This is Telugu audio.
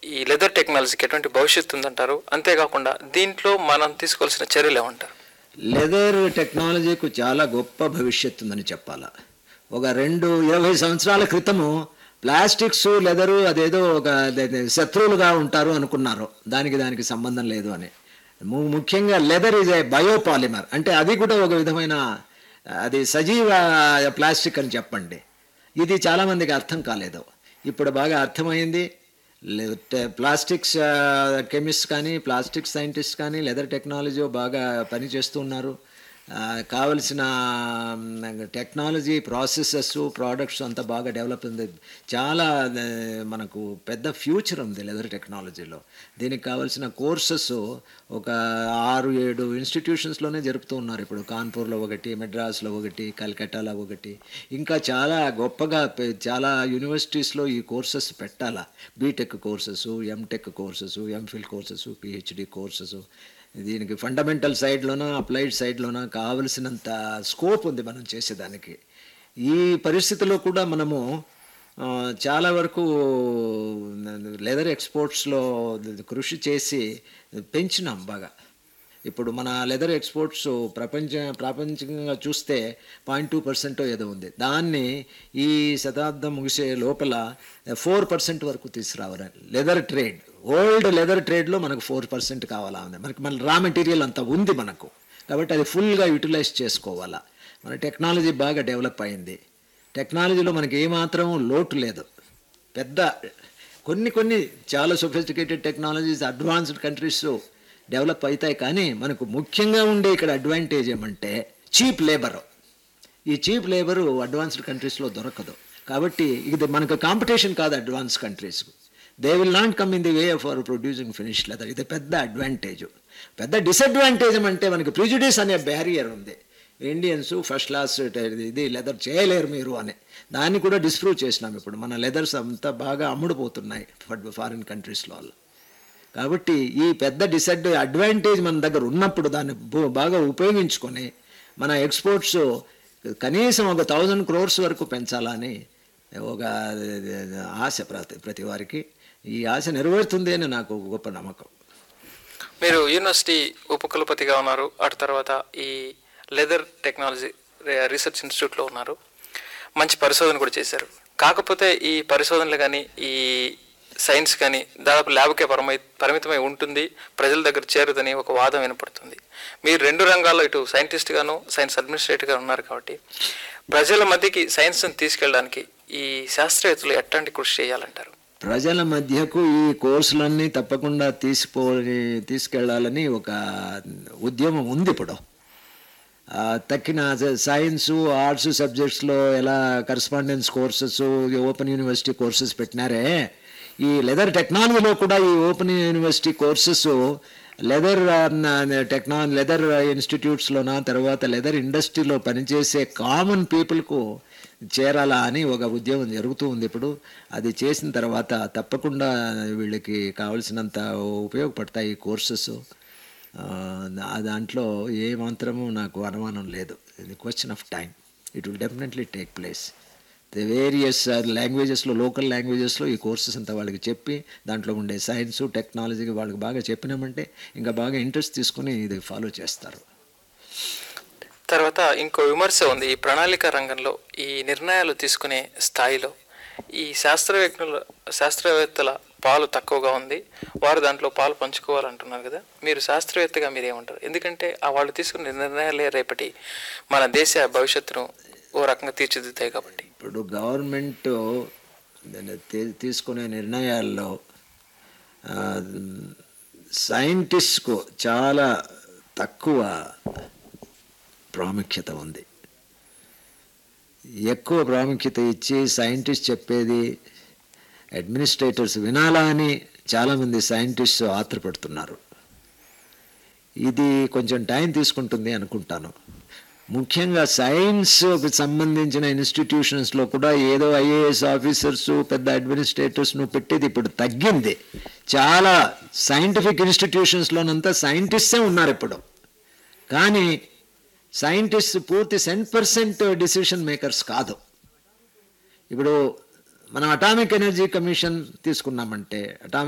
ఈ లెదర్ టెక్నాలజీకి ఎటువంటి భవిష్యత్తు ఉందంటారు అంతేకాకుండా దీంట్లో మనం తీసుకోవాల్సిన చర్యలు ఏమంటారు లెదర్ టెక్నాలజీకు చాలా గొప్ప భవిష్యత్తు ఉందని చెప్పాలా ఒక రెండు ఇరవై సంవత్సరాల క్రితము ప్లాస్టిక్స్ లెదరు అదేదో ఒక అదే- శత్రువులుగా ఉంటారు అనుకున్నారు దానికి దానికి సంబంధం లేదు అని ము- ముఖ్యంగా లెదర్ ఈజ్ ఏ బయోపాలిమర్ అంటే అది కూడా ఒక విధమైన అది సజీవ ప్లాస్టిక్ అని చెప్పండి ఇది చాలామందికి అర్థం కాలేదు ఇప్పుడు బాగా అర్థమైంది లే- టె- ప్లాస్టిక్స్ ఆ, కెమిస్ట్ కానీ ప్లాస్టిక్ సైంటిస్ట్ కానీ లెదర్ టెక్నాలజీ బాగా పనిచేస్తున్నారు ఆ, కావలసిన మ్, టెక్నాలజీ ప్రాసెసెస్ ప్రోడక్ట్స్ అంతా బాగా డెవలప్ ఉంది చాలా ఆ, మనకు పెద్ద ఫ్యూచర్ ఉంది లెదర్ టెక్నాలజీలో దీనికి కావలసిన కోర్సెస్ ఒక ఆరు ఏడు ఇన్స్టిట్యూషన్స్లోనే జరుపుతూ ఉన్నారు ఇప్పుడు కాన్పూర్లో ఒకటి మెడ్రాస్లో ఒకటి కల్కట్టాలో ఒకటి ఇంకా చాలా గొప్పగా పె- చాలా యూనివర్సిటీస్లో ఈ కోర్సెస్ పెట్టాలా BTech courses MTech courses MPhil courses PhD courses దీనికి ఫండమెంటల్ సైడ్లోన అప్లైడ్ సైడ్లోన కావలసినంత స్కోప్ ఉంది మనం చేసేదానికి ఈ పరిస్థితిలో కూడా మనము ఆ, చాలా వరకు లెదర్ ఎక్స్పోర్ట్స్లో కృషి చేసి పెంచినాం బాగా ఇప్పుడు మన లెదర్ ఎక్స్పోర్ట్స్ ప్రపంచ ప్రాపంచికంగా చూస్తే పాయింట్ టూ పర్సెంట్ ఏదో ఉంది దాన్ని ఈ శతాబ్దం ముగిసే లోపల ఫోర్ పర్సెంట్ వరకు తీసుకురావాలి లెదర్ ట్రేడ్ ఓల్డ్ లెదర్ ట్రేడ్లో మనకు ఫోర్ పర్సెంట్ కావాలా ఉంది మనకి మన రా మెటీరియల్ అంతా ఉంది మనకు కాబట్టి అది ఫుల్గా యూటిలైజ్ చేసుకోవాలా మన టెక్నాలజీ బాగా డెవలప్ అయింది టెక్నాలజీలో మనకి ఏమాత్రం లోటు లేదు పెద్ద కొన్ని కొన్ని చాలా sophisticated technologies advanced countries develop అవుతాయి కానీ మనకు ముఖ్యంగా ఉండే ఇక్కడ అడ్వాంటేజ్ ఏమంటే చీప్ లేబర్ ఈ చీప్ లేబరు అడ్వాన్స్డ్ కంట్రీస్లో దొరకదు కాబట్టి ఇది మనకు కాంపిటీషన్ కాదు advance countries they will not come in the way for producing finish leather ఇది పెద్ద అడ్వాంటేజ్ పెద్ద డిసడ్వాంటేజ్ అంటే మనకి ప్రిజుడిస్ అనే బ్యారియర్ ఉంది ఇండియన్స్ ఫస్ట్ క్లాస్ ఇది లెదర్ చేయలేరు మీరు అని దాన్ని కూడా డిస్ప్రూవ్ చేసినాం ఇప్పుడు మన లెదర్స్ అంతా బాగా అమ్ముడుపోతున్నాయి ఫారిన్ కంట్రీస్లో వాళ్ళు కాబట్టి ఈ పెద్ద డిసడ్ అడ్వాంటేజ్ మన దగ్గర ఉన్నప్పుడు దాన్ని బో- బాగా ఉపయోగించుకొని మన ఎక్స్పోర్ట్స్ కనీసం ఒక థౌజండ్ క్రోర్స్ వరకు పెంచాలని ఒక ఆశ ప్రతి ప్రతి వారికి ఈ ఆశ నెరవేరుతుంది అని నాకు ఒక గొప్ప నమ్మకం మీరు యూనివర్సిటీ ఉపకులపతిగా ఉన్నారు అటు తర్వాత ఈ లెదర్ టెక్నాలజీ రే- రీసెర్చ్ ఇన్స్టిట్యూట్లో ఉన్నారు మంచి పరిశోధన కూడా చేశారు కాకపోతే ఈ పరిశోధనలు కానీ ఈ సైన్స్ కానీ దాదాపు ల్యాబ్కే పరమై పరిమితమై ఉంటుంది ప్రజల దగ్గర చేరుదని ఒక వాదం వినపడుతుంది మీరు రెండు రంగాల్లో ఇటు సైంటిస్ట్గాను సైన్స్ అడ్మినిస్ట్రేటర్గా ఉన్నారు కాబట్టి ప్రజల మధ్యకి సైన్స్ని తీసుకెళ్ళడానికి ఈ శాస్త్రవేత్తలు ఎట్లాంటి కృషి చేయాలంటారు ప్రజల మధ్యకు ఈ కోర్సులన్నీ తప్పకుండా తీసిపో తీసుకెళ్ళాలని ఒక ఉద్యమం ఉంది ఇప్పుడు ఆ, తక్కిన సైన్స్ ఆర్ట్స్ సబ్జెక్ట్స్లో ఎలా correspondence courses open university courses పెట్టినారే ఈ లెదర్ టెక్నాలజీలో కూడా ఈ open university courses leather techno leather ఇన్స్టిట్యూట్స్లోన తర్వాత లెదర్ ఇండస్ట్రీలో పనిచేసే కామన్ పీపుల్కు చేరాలా అని ఒక ఉద్యమం జరుగుతూ ఉంది ఇప్పుడు అది చేసిన తర్వాత తప్పకుండా వీళ్ళకి కావలసినంత ఉపయోగపడతాయి ఈ కోర్సెస్ ఆ, దా- దాంట్లో ఏ మాత్రము నాకు అనుమానం లేదు ఇది question of time it will definitely take place the various లాంగ్వేజెస్లో లోకల్ లాంగ్వేజెస్లో ఈ కోర్సెస్ అంతా వాళ్ళకి చెప్పి దాంట్లో ఉండే సైన్స్ టెక్నాలజీకి వాళ్ళకి బాగా చెప్పినామంటే ఇంకా బాగా ఇంట్రెస్ట్ తీసుకుని ఇది ఫాలో చేస్తారు తర్వాత ఇంకో విమర్శ ఉంది ఈ ప్రణాళిక రంగంలో ఈ నిర్ణయాలు తీసుకునే స్థాయిలో ఈ శాస్త్రవేత్తల శాస్త్రవేత్తల పాలు తక్కువగా ఉంది వారు దాంట్లో పాలు పంచుకోవాలంటున్నారు కదా మీరు శాస్త్రవేత్తగా మీరు ఏమంటారు ఎందుకంటే ఆ వాళ్ళు తీసుకునే నిర్ణయాలే రేపటి మన దేశ భవిష్యత్తును ఓ రకంగా తీర్చిదిద్దాయి కాబట్టి ఇప్పుడు గవర్నమెంట్ దాన్ని తీ- తీసుకునే నిర్ణయాల్లో ఆ, సైంటిస్ట్కు చాలా తక్కువ ప్రాముఖ్యత ఉంది ఎక్కువ ప్రాముఖ్యత ఇచ్చి సైంటిస్ట్ చెప్పేది అడ్మినిస్ట్రేటర్స్ వినాలా అని చాలామంది సైంటిస్ట్స్ ఆత్రపడుతున్నారు ఇది కొంచెం టైం తీసుకుంటుంది అనుకుంటాను ముఖ్యంగా సైన్స్కి సంబంధించిన ఇన్స్టిట్యూషన్స్లో కూడా ఏదో ఐఏఎస్ ఆఫీసర్స్ పెద్ద అడ్మినిస్ట్రేటర్స్ నువ్వు పెట్టేది ఇప్పుడు తగ్గింది చాలా సైంటిఫిక్ ఇన్స్టిట్యూషన్స్లోనంతా సైంటిస్టే ఉన్నారు ఇప్పుడు కానీ సైంటిస్ట్ పూర్తి సెంట్ పర్సెంట్ డిసిషన్ మేకర్స్ కాదు ఇప్పుడు మనం అటామిక్ ఎనర్జీ కమిషన్ తీసుకున్నామంటే అటామిక్